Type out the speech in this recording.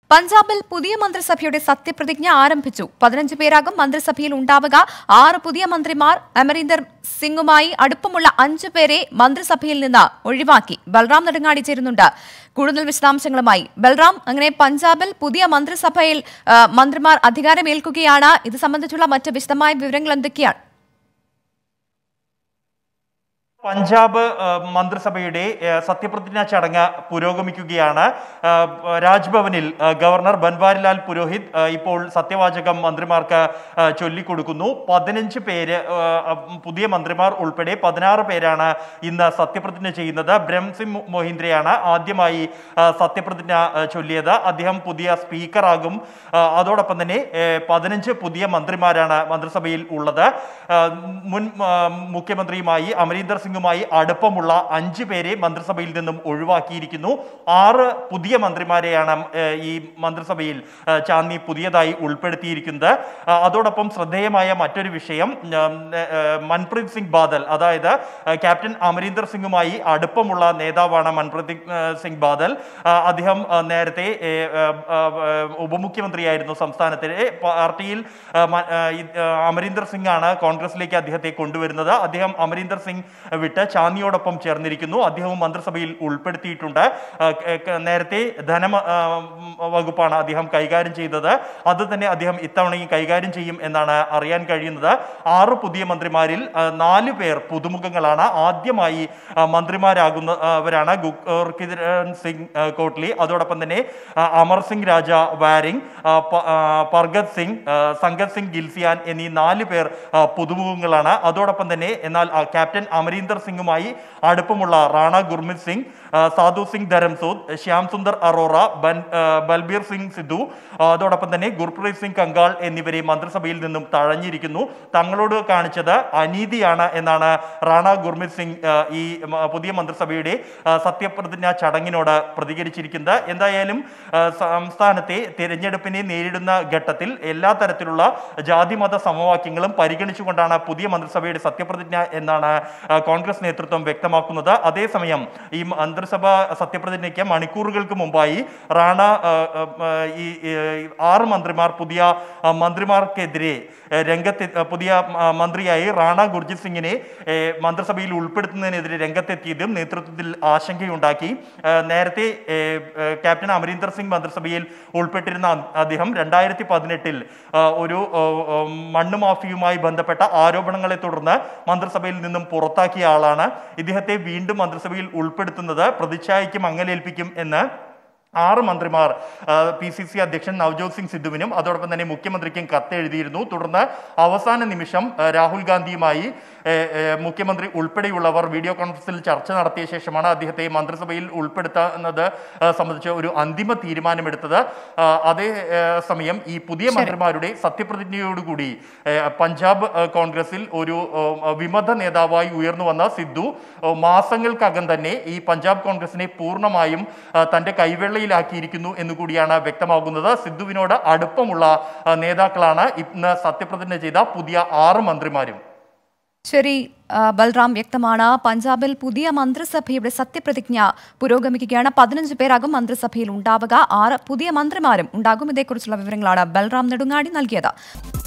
പഞ്ചാബിൽ പുതിയ മന്ത്രിസഭയുടെ സത്യപ്രതിജ്ഞ ആരംഭിച്ചു പതിനഞ്ച് പേരാകും മന്ത്രിസഭയിൽ ഉണ്ടാവുക ആറ് പുതിയ മന്ത്രിമാർ അമരീന്ദർ സിംഗുമായി അടുപ്പമുള്ള അഞ്ചു പേരെ മന്ത്രിസഭയിൽ നിന്ന് ഒഴിവാക്കി ബൽറാം നെടുങ്ങാടി ചേരുന്നുണ്ട് കൂടുതൽ വിശദാംശങ്ങളുമായി ബൽറാം അങ്ങനെ പഞ്ചാബിൽ പുതിയ മന്ത്രിസഭയിൽ ആ, മന്ത്രിമാർ അധികാരമേൽക്കുകയാണ് ഇത് സംബന്ധിച്ചുള്ള മറ്റ് വിശദമായ വിവരങ്ങൾ എന്തൊക്കെയാണ് പഞ്ചാബ് ആ, മന്ത്രിസഭയുടെ ആ, സത്യപ്രതിജ്ഞാ ചടങ്ങ് പുരോഗമിക്കുകയാണ് ആ, രാജ്ഭവനിൽ ആ, ഗവർണർ ബൻവാരിലാൽ പുരോഹിത് ആ, ഇപ്പോൾ സത്യവാചകം മന്ത്രിമാർക്ക് ആ, ചൊല്ലിക്കൊടുക്കുന്നു പതിനഞ്ച് പേര് ആ, ആ, പുതിയ മന്ത്രിമാർ ഉൾപ്പെടെ പതിനാറ് പേരാണ് ഇന്ന് സത്യപ്രതിജ്ഞ ചെയ്യുന്നത് ബ്രഹ്മസിംഗ് മൊഹീന്ദ്രയാണ് ആദ്യമായി ആ, സത്യപ്രതിജ്ഞ ആ, ചൊല്ലിയത് അദ്ദേഹം പുതിയ സ്പീക്കറാകും ആ, അതോടൊപ്പം തന്നെ ഏ, പതിനഞ്ച് പുതിയ മന്ത്രിമാരാണ് മന്ത്രിസഭയിൽ ഉള്ളത് ആ, മുൻ ആ, മുഖ്യമന്ത്രിയുമായി അമരീന്ദർ സിംഗുമായി അടുപ്പമുള്ള അഞ്ച് പേരെ മന്ത്രിസഭയിൽ നിന്നും ഒഴിവാക്കിയിരിക്കുന്നു ആറ് പുതിയ മന്ത്രിമാരെയാണ് ഏ, ഈ മന്ത്രിസഭയിൽ ആ, ചാന്ദി പുതിയതായി ഉൾപ്പെടുത്തിയിരിക്കുന്നത് ആ, അതോടൊപ്പം ശ്രദ്ധേയമായ മറ്റൊരു വിഷയം ഉം, ഏ, ഏ, മൻപ്രീത് സിംഗ് ബാദൽ അതായത് ആ, ക്യാപ്റ്റൻ അമരീന്ദർ സിംഗുമായി അടുപ്പമുള്ള നേതാവാണ് മൻപ്രീത് ഏ, സിംഗ് ബാദൽ ആ, അദ്ദേഹം ആ, നേരത്തെ ഏ, ആ, ആ, ആ, ഉപമുഖ്യമന്ത്രിയായിരുന്നു സംസ്ഥാനത്തിലെ പാർട്ടിയിൽ ആ, മ- ആ, ഈ, ആ, അമരീന്ദർ സിംഗ് ആണ് കോൺഗ്രസിലേക്ക് അദ്ദേഹത്തെ കൊണ്ടുവരുന്നത് അദ്ദേഹം അമരീന്ദർ സിംഗ് വിട്ട് ചാന്ദിയോടൊപ്പം ചേർന്നിരിക്കുന്നു അദ്ദേഹവും മന്ത്രിസഭയിൽ ഉൾപ്പെടുത്തിയിട്ടുണ്ട് ആ, ക- ക- നേരത്തെ ധന വകുപ്പാണ് അദ്ദേഹം കൈകാര്യം ചെയ്തത് അത് തന്നെ അദ്ദേഹം ഇത്തവണയും കൈകാര്യം ചെയ്യും എന്നാണ് അറിയാൻ കഴിയുന്നത് ആറ് പുതിയ മന്ത്രിമാരിൽ ആ, നാല് പേർ പുതുമുഖങ്ങളാണ് ആദ്യമായി ആ, മന്ത്രിമാരാകുന്നവരാണ് ഗുർകിരൺ സിംഗ് ആ, കോട്ട്ലി അതോടൊപ്പം തന്നെ ആ, അമർ സിംഗ് രാജ വാരിംഗ് ആ, പ- ആ, പർഗത് സിംഗ് ആ, സംഗത് സിംഗ് ഗിൽസിയാൻ എന്നീ നാല് പേർ ആ, പുതുമുഖങ്ങളാണ് അതോടൊപ്പം തന്നെ എന്നാൽ ആ, ക്യാപ്റ്റൻ അമരീന്ദർ സിംഗുമായി അടുപ്പമുള്ള റാണ ഗുർമിത് സിംഗ് ആ, സാധു സിംഗ് ധരംസൂദ് ശ്യാം സുന്ദർ അറോറ ബൻ ആ, ബൽബീർ സിംഗ് സിദ്ധു ആ, അതോടൊപ്പം തന്നെ ഗുർപ്രീത് സിംഗ് കങ്കാൾ എന്നിവരെ മന്ത്രിസഭയിൽ നിന്നും തഴഞ്ഞിരിക്കുന്നു തങ്ങളോട് കാണിച്ചത് അനീതിയാണ് എന്നാണ് റാണ ഗുർമിത് സിംഗ് ആ, ഈ മ- പുതിയ മന്ത്രിസഭയുടെ ആ, സത്യപ്രതിജ്ഞാ ചടങ്ങിനോട് പ്രതികരിച്ചിരിക്കുന്നത് എന്തായാലും ആ, സംസ്ഥാനത്തെ തിരഞ്ഞെടുപ്പിനെ നേരിടുന്ന ഘട്ടത്തിൽ എല്ലാ തരത്തിലുള്ള ജാതിമത സമവാക്യങ്ങളും പരിഗണിച്ചുകൊണ്ടാണ് പുതിയ മന്ത്രിസഭയുടെ സത്യപ്രതിജ്ഞ എന്നാണ് ആ, കോൺഗ്രസ് നേതൃത്വം വ്യക്തമാക്കുന്നത് അതേസമയം ഈ മന്ത്രിസഭ സത്യപ്രതിജ്ഞയ്ക്ക് മണിക്കൂറുകൾക്ക് മുമ്പായി റാണ ആ, ആ, ആ, ഈ ഈ, ആറ് മന്ത്രിമാർ പുതിയ ആ, മന്ത്രിമാർക്കെതിരെ ആ, രംഗത്തെ ആ, പുതിയ ആ, മന്ത്രിയായി റാണ ഗുർജിത് സിംഗിനെ ഏ, മന്ത്രിസഭയിൽ ഉൾപ്പെടുത്തുന്നതിനെതിരെ രംഗത്തെത്തിയതും നേതൃത്വത്തിൽ ആശങ്കയുണ്ടാക്കി ആ, നേരത്തെ ഏ, ഏ, ക്യാപ്റ്റൻ അമരീന്ദർ സിംഗ് മന്ത്രിസഭയിൽ ഉൾപ്പെട്ടിരുന്ന അ- അദ്ദേഹം രണ്ടായിരത്തി പതിനെട്ടിൽ ഒരു ആ, ആ, മണ്ണ് മാഫിയുമായി ബന്ധപ്പെട്ട ആരോപണങ്ങളെ തുടർന്ന് മന്ത്രിസഭയിൽ നിന്നും പുറത്താക്കിയ ആളാണ് ഇദ്ദേഹത്തെ വീണ്ടും മന്ത്രിസഭയിൽ ഉൾപ്പെടുത്തുന്നത് പ്രതിച്ഛായയ്ക്ക് മങ്ങലേൽപ്പിക്കും എന്ന് ആറ് മന്ത്രിമാർ പി സി സി അധ്യക്ഷൻ നവജോത് സിംഗ് സിദ്ധുവിനും അതോടൊപ്പം തന്നെ മുഖ്യമന്ത്രിക്കും കത്തെഴുതിയിരുന്നു തുടർന്ന് അവസാന നിമിഷം ആ, രാഹുൽ ഗാന്ധിയുമായി ഏ, ഏ, മുഖ്യമന്ത്രി ഉൾപ്പെടെയുള്ളവർ വീഡിയോ കോൺഫറൻസിൽ ചർച്ച നടത്തിയ ശേഷമാണ് അദ്ദേഹത്തെ മന്ത്രിസഭയിൽ ഉൾപ്പെടുത്തുന്നത് ആ, സംബന്ധിച്ച് ഒരു അന്തിമ തീരുമാനമെടുത്തത് ആ, അതേ ഏ, സമയം ഈ പുതിയ മന്ത്രിമാരുടെ സത്യപ്രതിജ്ഞയോടുകൂടി ഏ, പഞ്ചാബ് ആ, കോൺഗ്രസിൽ ഒരു ആ, വിമത നേതാവായി ഉയർന്നു വന്ന സിദ്ധു ആ, മാസങ്ങൾക്കകം തന്നെ ഈ പഞ്ചാബ് കോൺഗ്രസിനെ പൂർണ്ണമായും ആ, തന്റെ കൈവെള്ളയിലാക്കിയിരിക്കുന്നു എന്നുകൂടിയാണ് വ്യക്തമാകുന്നത് സിദ്ധുവിനോട് അടുപ്പമുള്ള ആ, നേതാക്കളാണ് ഇന്ന് സത്യപ്രതിജ്ഞ ചെയ്ത പുതിയ ആറ് മന്ത്രിമാരും ശരി ആ, ബൽറാം വ്യക്തമാണ് പഞ്ചാബിൽ പുതിയ മന്ത്രിസഭയുടെ സത്യപ്രതിജ്ഞ പുരോഗമിക്കുകയാണ് പതിനഞ്ച് പേരാകും മന്ത്രിസഭയിൽ ഉണ്ടാവുക ആറ് പുതിയ മന്ത്രിമാരും ഉണ്ടാകും ഇതേക്കുറിച്ചുള്ള വിവരങ്ങളാണ് ബൽറാം നെടുങ്ങാടി നൽകിയത്